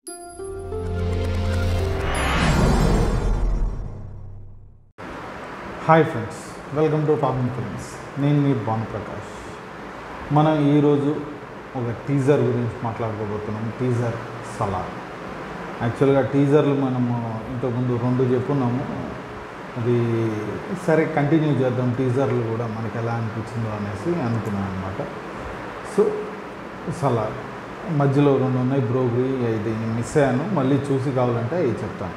hi friends welcome to talking films నేను మీ భాను ప్రకాష్ మనం ఈరోజు ఒక టీజర్ గురించి మాట్లాడుకోబోతున్నాం టీజర్ సలార్ యాక్చువల్గా టీజర్లు మనము ఇంతకుముందు రెండు చెప్పున్నాము అది సరే కంటిన్యూ చేద్దాం టీజర్లు కూడా మనకి ఎలా అనిపించిందో అనేసి అనుకున్నాను అనమాట సో సలార్ మధ్యలో రెండు ఉన్నాయి బ్రోగ్రీ ఇది మిస్ అయ్యాను మళ్ళీ చూసి కావాలంటే అవి చెప్తాను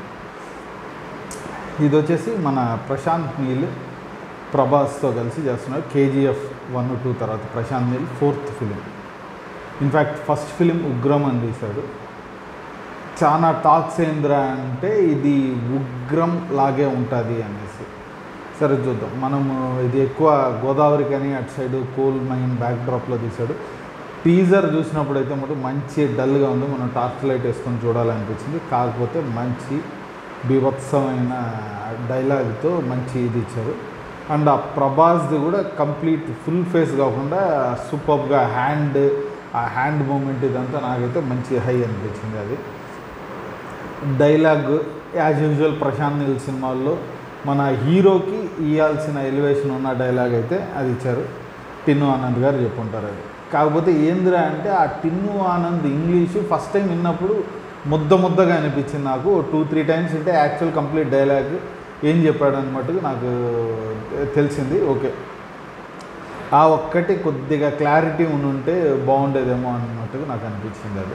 ఇది వచ్చేసి మన ప్రశాంత్ నీల్ ప్రభాస్తో కలిసి చేస్తున్నారు కేజీఎఫ్ వన్ టూ తర్వాత Prashanth Neel fourth film in fact first film Ugramm అని తీశాడు చాలా టాక్స్ ఏంద్రా అంటే ఇది ఉగ్రం లాగే ఉంటుంది అనేసి సరే చూద్దాం మనము ఇది ఎక్కువ గోదావరి కానీ అటు సైడ్ కోల్ మైన్ బ్యాక్ డ్రాప్లో తీశాడు టీజర్ చూసినప్పుడు అయితే మటు మంచి డల్గా ఉంది మనం టార్చ్ లైట్ వేసుకొని చూడాలనిపించింది కాకపోతే మంచి బీభత్సమైన డైలాగ్తో మంచి ఇది ఇచ్చారు అండ్ ఆ ప్రభాస్ది కూడా కంప్లీట్ ఫుల్ ఫేస్ కాకుండా సూపర్గా హ్యాండ్ ఆ హ్యాండ్ మూమెంట్ ఇదంతా నాకైతే మంచి హై అనిపించింది అది dialogue as usual Prashanth Neel సినిమాల్లో మన హీరోకి ఇవ్వాల్సిన ఎలివేషన్ ఉన్న డైలాగ్ అయితే అది ఇచ్చారు టిన్ను ఆనంద్ గారు చెప్పుంటారు అది కాకపోతే ఏందిరా అంటే ఆ Tinnu Anand English first time విన్నప్పుడు ముద్ద ముద్దగా అనిపించింది నాకు టూ త్రీ టైమ్స్ అంటే యాక్చువల్ కంప్లీట్ డైలాగ్ ఏం చెప్పాడు అన్నట్టుగా నాకు తెలిసింది ఓకే ఆ ఒక్కటి కొద్దిగా క్లారిటీ ఉంటే బాగుండేదేమో అన్నట్టుగా నాకు అనిపించింది అది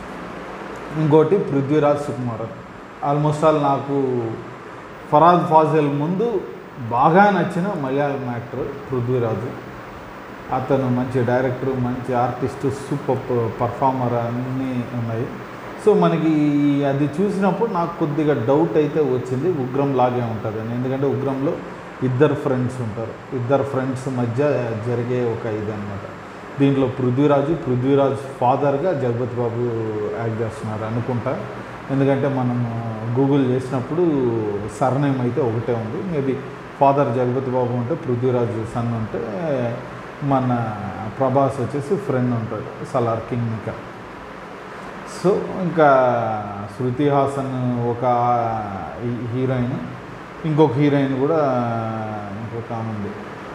ఇంకోటి పృథ్వీరాజ్ సుకుమారన్ ఆల్మోస్ట్ ఆల్ నాకు ఫరాద్ ఫాజిల్ ముందు బాగా నచ్చిన మలయాళం యాక్టర్ పృథ్వీరాజు అతను మంచి డైరెక్టర్ మంచి ఆర్టిస్ట్ సూపర్ పర్ఫార్మర్ అన్నీ ఉన్నాయి సో మనకి అది చూసినప్పుడు నాకు కొద్దిగా డౌట్ అయితే వచ్చింది ఉగ్రం లాగే ఉంటుందని ఎందుకంటే ఉగ్రంలో ఇద్దరు ఫ్రెండ్స్ ఉంటారు ఇద్దరు ఫ్రెండ్స్ మధ్య జరిగే ఒక ఇది అనమాట దీంట్లో పృథ్వీరాజు పృథ్వీరాజ్ ఫాదర్గా జగపతి బాబు యాక్ట్ చేస్తున్నారు అనుకుంటా ఎందుకంటే మనం గూగుల్ చేసినప్పుడు సర్నేమ్ అయితే ఒకటే ఉంది మేబీ ఫాదర్ జగపతి బాబు ఉంటే పృథ్వీరాజు సన్ ఉంటే మన ప్రభాస్ వచ్చేసి ఫ్రెండ్ ఉంటాడు సలార్ కింగ్ మేకర్ సో ఇంకా శృతి హాసన్ ఒక హీరోయిన్ ఇంకొక హీరోయిన్ కూడా ఇంకొక ఆమె ఉంది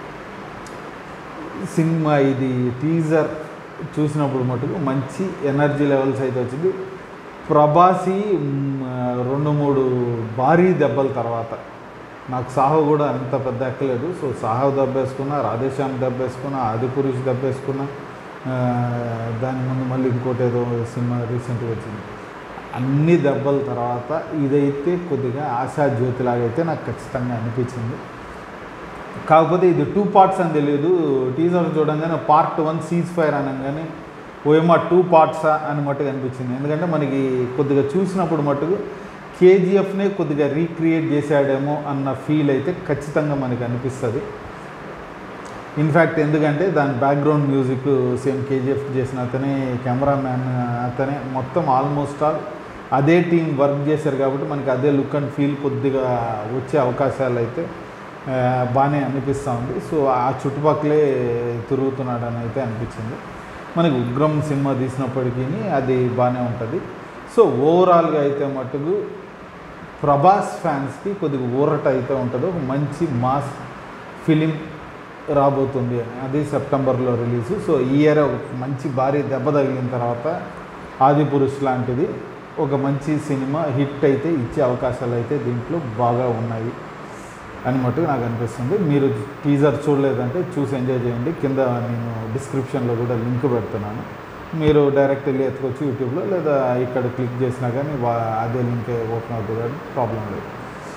సినిమా ఇది టీజర్ చూసినప్పుడు మటుకు మంచి ఎనర్జీ లెవెల్స్ అయితే వచ్చింది ప్రభాసి మ్, రెండు మూడు భారీ దెబ్బల తర్వాత నాకు సాహో కూడా అంత పెద్ద ఎక్కలేదు సో సాహో దెబ్బేసుకున్నా రాధేశ్యామ్ దెబ్బేసుకున్నా ఆది పురుష్ దెబ్బేసుకున్నా ఆ, దాని ముందు మళ్ళీ ఇంకోటి ఏదో సినిమా రీసెంట్గా వచ్చింది అన్ని దెబ్బల తర్వాత ఇదైతే కొద్దిగా ఆశా జ్యోతిలాగా అయితే నాకు ఖచ్చితంగా అనిపించింది కాకపోతే ఇది టూ పార్ట్స్ అని తెలియదు టీజర్ చూడంగానే పార్ట్ వన్ సీజ్ ఫైర్ అనగానే ఓఎమ్మా టూ పార్ట్సా అని మట్టుకు అనిపించింది ఎందుకంటే మనకి కొద్దిగా చూసినప్పుడు మట్టుకు కేజీఎఫ్నే కొద్దిగా రీక్రియేట్ చేశాడేమో అన్న ఫీల్ అయితే ఖచ్చితంగా మనకి అనిపిస్తుంది ఇన్ఫ్యాక్ట్ ఎందుకంటే దాని బ్యాక్గ్రౌండ్ మ్యూజిక్ సేమ్ కేజీఎఫ్ చేసిన అతనే కెమెరామ్యాన్ అతనే మొత్తం ఆల్మోస్ట్ ఆల్ అదే టీం వర్క్ చేశారు కాబట్టి మనకి అదే లుక్ అండ్ ఫీల్ కొద్దిగా వచ్చే అవకాశాలు అయితే ఆ, బాగానే అనిపిస్తూ ఉంది సో ఆ చుట్టుపక్కలే తిరుగుతున్నాడని అయితే అనిపించింది మనకి ఉగ్రం సినిమా తీసినప్పటికీ అది బాగానే ఉంటుంది సో ఓవరాల్గా అయితే మటుకు ప్రభాస్ ఫ్యాన్స్కి కొద్దిగా ఊరట అయితే ఉంటుంది ఒక మంచి మాస్ ఫిలిం రాబోతుంది అని అది సెప్టెంబర్లో రిలీజ్ సో ఈ ఇయర్ ఒక మంచి భారీ దెబ్బ తగిలిన తర్వాత ఆది పురుష్ లాంటిది ఒక మంచి సినిమా హిట్ అయితే ఇచ్చే అవకాశాలు అయితే దీంట్లో బాగా ఉన్నాయి అని మట్టుకు నాకు అనిపిస్తుంది మీరు టీజర్ చూడలేదంటే చూసి ఎంజాయ్ చేయండి కింద నేను డిస్క్రిప్షన్లో కూడా లింక్ పెడుతున్నాను మీరు డైరెక్ట్ వెళ్ళి ఎత్తుకొచ్చి యూట్యూబ్లో లేదా ఇక్కడ క్లిక్ చేసినా కానీ వా అదే లింక్ ఓపెన్ అవుతుంది కానీ ప్రాబ్లం లేదు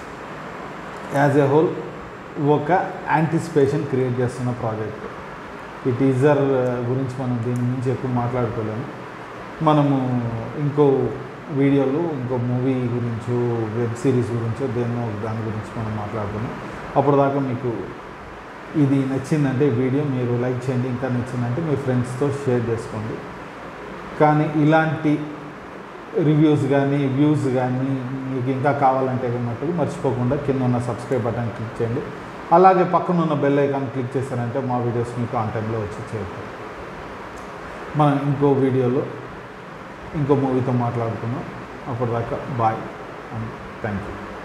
యాజ్ ఏ హోల్ ఒక యాంటిసిపేషన్ క్రియేట్ చేస్తున్న ప్రాజెక్ట్ ఈ టీజర్ గురించి మనం దీని గురించి ఎక్కువ మాట్లాడుకోలేము మనము ఇంకో వీడియోలో ఇంకో మూవీ గురించో వెబ్ సిరీస్ గురించో దేన్నో ఒక దాని గురించి మనం మాట్లాడుకున్నాం అప్పుడు దాకా మీకు ఇది నచ్చిందంటే ఈ వీడియో మీరు లైక్ చేయండి ఇంకా నచ్చిందంటే మీ ఫ్రెండ్స్తో షేర్ చేసుకోండి కానీ ఇలాంటి రివ్యూస్ కానీ వ్యూస్ కానీ మీకు ఇంకా కావాలంటే మట్టుకు మర్చిపోకుండా కింద ఉన్న సబ్స్క్రైబ్ బటన్ క్లిక్ చేయండి అలాగే పక్కన ఉన్న బెల్ ఐకాన్ క్లిక్ చేశారంటే మా వీడియోస్ మీకు ఆన్ టైంలో వచ్చి చేరుతాయి మనం ఇంకో వీడియోలో ఇంకో మూవీతో మాట్లాడుకుందాం అప్పటిదాకా బాయ్ థ్యాంక్ యూ